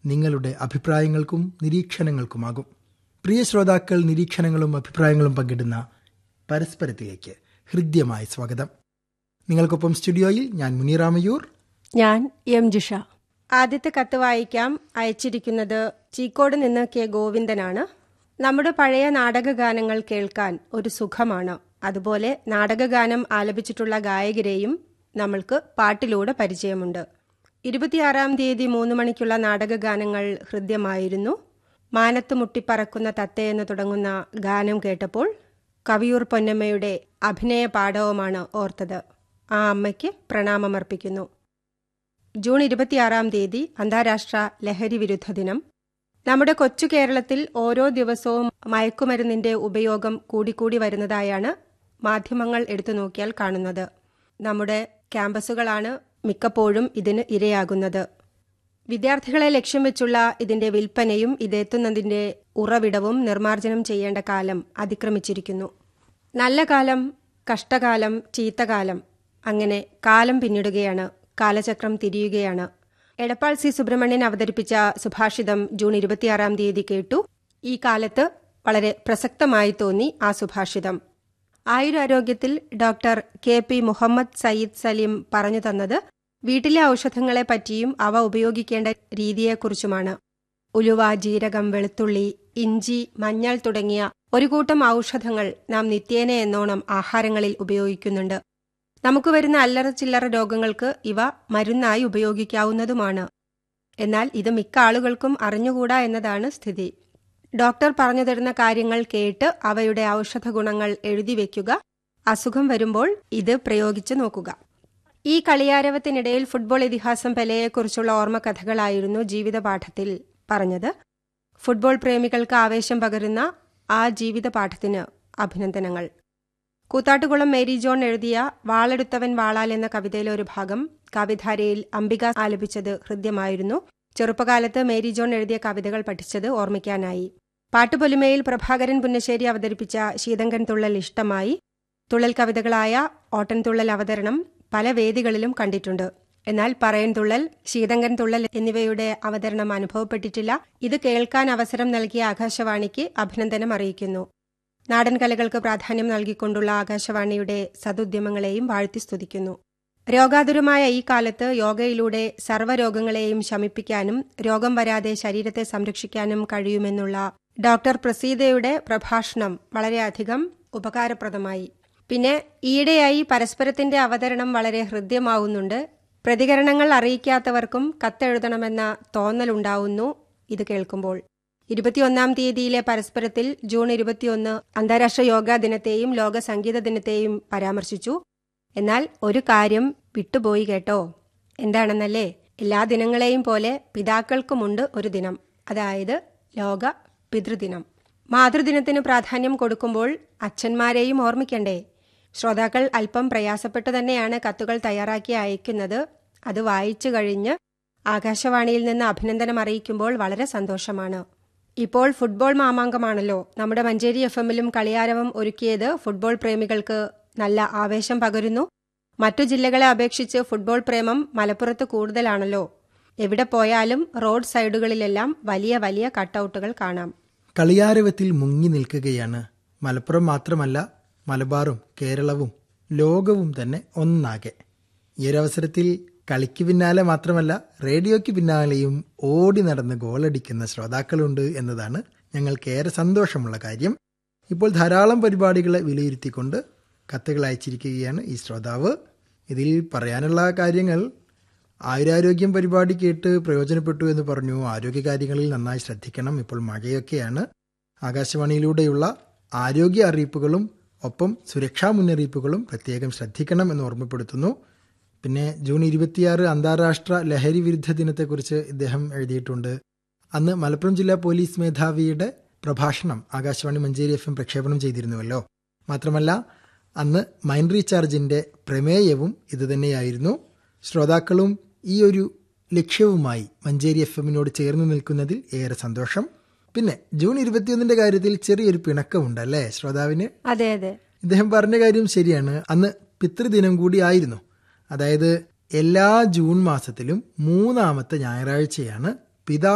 നിങ്ങളുടെ അഭിപ്രായങ്ങൾക്കും നിരീക്ഷണങ്ങൾക്കുമാകും പ്രിയ ശ്രോതാക്കൾ നിരീക്ഷണങ്ങളും അഭിപ്രായങ്ങളും പങ്കിടുന്ന പരസ്പരത്തിലേക്ക് ഹൃദ്യമായ സ്വാഗതം നിങ്ങൾക്കൊപ്പം സ്റ്റുഡിയോയിൽ ഞാൻ മുനിറാമയൂർ ഞാൻ എം ജിഷ ആദ്യത്തെ കത്ത് വായിക്കാം അയച്ചിരിക്കുന്നത് ചീക്കോട് നിന്ന് കെ ഗോവിന്ദനാണ് നമ്മുടെ പഴയ നാടകഗാനങ്ങൾ കേൾക്കാൻ ഒരു സുഖമാണ് അതുപോലെ നാടകഗാനം ആലപിച്ചിട്ടുള്ള ഗായകരെയും നമ്മൾക്ക് പാട്ടിലൂടെ പരിചയമുണ്ട് ഇരുപത്തിയാറാം തീയതി മൂന്ന് മണിക്കുള്ള നാടകഗാനങ്ങൾ ഹൃദ്യമായിരുന്നു മാനത്ത് മുട്ടിപ്പറക്കുന്ന തത്തയെന്ന് തുടങ്ങുന്ന ഗാനം കേട്ടപ്പോൾ കവിയൂർ പൊന്നമ്മയുടെ അഭിനയ പാഠവുമാണ് ഓർത്തത് ആ അമ്മയ്ക്ക് പ്രണാമമർപ്പിക്കുന്നു ജൂൺ ഇരുപത്തിയാറാം തീയതി അന്താരാഷ്ട്ര ലഹരി വിരുദ്ധ ദിനം നമ്മുടെ കൊച്ചു കേരളത്തിൽ ഓരോ ദിവസവും മയക്കുമരുന്നിന്റെ ഉപയോഗം കൂടിക്കൂടി വരുന്നതായാണ് മാധ്യമങ്ങൾ എടുത്തു നോക്കിയാൽ കാണുന്നത് നമ്മുടെ ക്യാമ്പസുകളാണ് മിക്കപ്പോഴും ഇതിന് ഇരയാകുന്നത് വിദ്യാർത്ഥികളെ ലക്ഷ്യം വെച്ചുള്ള ഇതിന്റെ വിൽപ്പനയും ഇതെത്തുന്നതിന്റെ ഉറവിടവും നിർമ്മാർജ്ജനം ചെയ്യേണ്ട കാലം അതിക്രമിച്ചിരിക്കുന്നു നല്ല കാലം കഷ്ടകാലം ചീത്തകാലം അങ്ങനെ കാലം പിന്നിടുകയാണ് കാലചക്രം തിരിയുകയാണ് എടപ്പാൾ സി സുബ്രഹ്മണ്യൻ അവതരിപ്പിച്ച സുഭാഷിതം ജൂൺ ഇരുപത്തിയാറാം തീയതി കേട്ടു ഈ കാലത്ത് വളരെ പ്രസക്തമായി തോന്നി ആ സുഭാഷിതം ആയുരാരോഗ്യത്തിൽ doctor K P Muhammad Sayyid Saleem പറഞ്ഞു തന്നത് വീട്ടിലെ ഔഷധങ്ങളെ പറ്റിയും അവ ഉപയോഗിക്കേണ്ട രീതിയെക്കുറിച്ചുമാണ് ഉലുവ ജീരകം വെളുത്തുള്ളി ഇഞ്ചി മഞ്ഞൾ തുടങ്ങിയ ഒരു കൂട്ടം ഔഷധങ്ങൾ നാം നിത്യേന എന്നോണം ആഹാരങ്ങളിൽ ഉപയോഗിക്കുന്നുണ്ട് നമുക്ക് വരുന്ന അല്ലറ ചില്ലറ രോഗങ്ങൾക്ക് ഇവ മരുന്നായി ഉപയോഗിക്കാവുന്നതുമാണ് എന്നാൽ ഇത് മിക്ക ആളുകൾക്കും അറിഞ്ഞുകൂടാ എന്നതാണ് സ്ഥിതി ഡോക്ടർ പറഞ്ഞു തരുന്ന കാര്യങ്ങൾ കേട്ട് അവയുടെ ഔഷധ ഗുണങ്ങൾ എഴുതി വെക്കുക അസുഖം വരുമ്പോൾ ഇത് പ്രയോഗിച്ചു നോക്കുക ഈ കളിയാരവത്തിനിടയിൽ ഫുട്ബോൾ ഇതിഹാസം പെലെയെക്കുറിച്ചുള്ള ഓർമ്മകഥകളായിരുന്നു ജീവിതപാഠത്തിൽ പറഞ്ഞത് ഫുട്ബോൾ പ്രേമികൾക്ക് ആവേശം പകരുന്ന ആ ജീവിത പാഠത്തിന് അഭിനന്ദനങ്ങൾ കൂത്താട്ടുകുളം മേരി ജോൺ എഴുതിയ വാളെടുത്തവൻ വാളാൽ എന്ന കവിതയിലെ ഒരു ഭാഗം കവിധാരയിൽ അംബിക ആലപിച്ചത് ഹൃദ്യമായിരുന്നു ചെറുപ്പകാലത്ത് മേരി ജോൺ എഴുതിയ കവിതകൾ പഠിച്ചത് ഓർമ്മിക്കാനായി പാട്ടുപൊലിമയിൽ പ്രഭാകരൻ പുന്നശ്ശേരി അവതരിപ്പിച്ച ശീതങ്കൻ തുള്ളൽ ഇഷ്ടമായി തുള്ളൽ കവിതകളായ ഓട്ടൻതുള്ളൽ അവതരണം പല വേദികളിലും കണ്ടിട്ടുണ്ട് എന്നാൽ പറയൻ തുള്ളൽ ശീതങ്കൻ തുള്ളൽ എന്നിവയുടെ അവതരണം അനുഭവപ്പെട്ടിട്ടില്ല ഇത് കേൾക്കാൻ അവസരം നൽകിയ ആകാശവാണിക്ക് അഭിനന്ദനം അറിയിക്കുന്നു നാടൻ കലകൾക്ക് പ്രാധാന്യം നൽകിക്കൊണ്ടുള്ള ആകാശവാണിയുടെ സതുദ്യമങ്ങളെയും വാഴ്ത്തി സ്തുതിക്കുന്നു രോഗാതുരമായ ഈ കാലത്ത് യോഗയിലൂടെ സർവ്വരോഗങ്ങളെയും ശമിപ്പിക്കാനും രോഗം വരാതെ ശരീരത്തെ സംരക്ഷിക്കാനും കഴിയുമെന്നുള്ള ഡോക്ടർ പ്രസീതയുടെ പ്രഭാഷണം വളരെയധികം ഉപകാരപ്രദമായി പിന്നെ ഈയിടെയായി പരസ്പരത്തിന്റെ അവതരണം വളരെ ഹൃദ്യമാവുന്നുണ്ട് പ്രതികരണങ്ങൾ അറിയിക്കാത്തവർക്കും കത്തെഴുതണമെന്ന തോന്നലുണ്ടാവുന്നു ഇത് കേൾക്കുമ്പോൾ ഇരുപത്തിയൊന്നാം തീയതിയിലെ പരസ്പരത്തിൽ ജൂൺ ഇരുപത്തിയൊന്ന് അന്താരാഷ്ട്ര യോഗാ ദിനത്തെയും ലോക സംഗീത ദിനത്തെയും പരാമർശിച്ചു എന്നാൽ ഒരു കാര്യം വിട്ടുപോയി കേട്ടോ എന്താണെന്നല്ലേ എല്ലാ ദിനങ്ങളെയും പോലെ പിതാക്കൾക്കുമുണ്ട് ഒരു ദിനം അതായത് ലോക പിതൃദിനം മാതൃദിനത്തിന് പ്രാധാന്യം കൊടുക്കുമ്പോൾ അച്ഛന്മാരെയും ഓർമ്മിക്കണ്ടേ ശ്രോതാക്കൾ അല്പം പ്രയാസപ്പെട്ടു തന്നെയാണ് കത്തുകൾ തയ്യാറാക്കി അയക്കുന്നത് അത് വായിച്ചു കഴിഞ്ഞ് ആകാശവാണിയിൽ നിന്ന് അഭിനന്ദനം അറിയിക്കുമ്പോൾ വളരെ സന്തോഷമാണ് ഇപ്പോൾ ഫുട്ബോൾ മാമാങ്കമാണല്ലോ നമ്മുടെ മഞ്ചേരി എഫ് എമ്മിലും കളിയാരവം ഒരുക്കിയത് ഫുട്ബോൾ പ്രേമികൾക്ക് നല്ല ആവേശം പകരുന്നു മറ്റു ജില്ലകളെ അപേക്ഷിച്ച് ഫുട്ബോൾ പ്രേമം മലപ്പുറത്ത് കൂടുതലാണല്ലോ എവിടെ പോയാലും റോഡ് സൈഡുകളിലെല്ലാം വലിയ വലിയ കട്ടൌട്ടുകൾ കാണാം കളിയാരവത്തിൽ മുങ്ങി നിൽക്കുകയാണ് മലപ്പുറം മാത്രമല്ല മലബാറും കേരളവും ലോകവും തന്നെ ഒന്നാകെ ഈ ഒരവസരത്തിൽ കളിക്ക് പിന്നാലെ മാത്രമല്ല റേഡിയോയ്ക്ക് പിന്നാലെയും ഓടി നടന്ന് ഗോളടിക്കുന്ന ശ്രോതാക്കളുണ്ട് എന്നതാണ് ഞങ്ങൾക്ക് ഏറെ സന്തോഷമുള്ള കാര്യം ഇപ്പോൾ ധാരാളം പരിപാടികളെ വിലയിരുത്തിക്കൊണ്ട് കത്തുകൾ അയച്ചിരിക്കുകയാണ് ഈ ശ്രോതാവ് ഇതിൽ പറയാനുള്ള കാര്യങ്ങൾ ആയുരാരോഗ്യം പരിപാടി കേട്ട് പ്രയോജനപ്പെട്ടു എന്ന് പറഞ്ഞു ആരോഗ്യകാര്യങ്ങളിൽ നന്നായി ശ്രദ്ധിക്കണം ഇപ്പോൾ മഴയൊക്കെയാണ് ആകാശവാണിയിലൂടെയുള്ള ആരോഗ്യ അറിയിപ്പുകളും ഒപ്പം സുരക്ഷാ മുന്നറിയിപ്പുകളും പ്രത്യേകം ശ്രദ്ധിക്കണം എന്ന് ഓർമ്മപ്പെടുത്തുന്നു പിന്നെ ജൂൺ ഇരുപത്തിയാറ് അന്താരാഷ്ട്ര ലഹരി വിരുദ്ധ ദിനത്തെക്കുറിച്ച് ഇദ്ദേഹം എഴുതിയിട്ടുണ്ട് അന്ന് മലപ്പുറം ജില്ലാ പോലീസ് മേധാവിയുടെ പ്രഭാഷണം ആകാശവാണി മഞ്ചേരി എഫ് എം പ്രക്ഷേപണം ചെയ്തിരുന്നുവല്ലോ മാത്രമല്ല അന്ന് മൈൻഡ് റീചാർജിന്റെ പ്രമേയവും ഇതുതന്നെയായിരുന്നു ശ്രോതാക്കളും ഈ ഒരു ലക്ഷ്യവുമായി മഞ്ചേരി എഫ് എമ്മിനോട് ചേർന്ന് നിൽക്കുന്നതിൽ ഏറെ സന്തോഷം പിന്നെ ജൂൺ ഇരുപത്തിയൊന്നിന്റെ കാര്യത്തിൽ ചെറിയൊരു പിണക്കമുണ്ട് അല്ലേ ശ്രോതാവിന് അതെ അതെ ഇദ്ദേഹം പറഞ്ഞ കാര്യം ശരിയാണ് അന്ന് പിതൃദിനം കൂടി ആയിരുന്നു അതായത് എല്ലാ ജൂൺ മാസത്തിലും മൂന്നാമത്തെ ഞായറാഴ്ചയാണ് പിതാ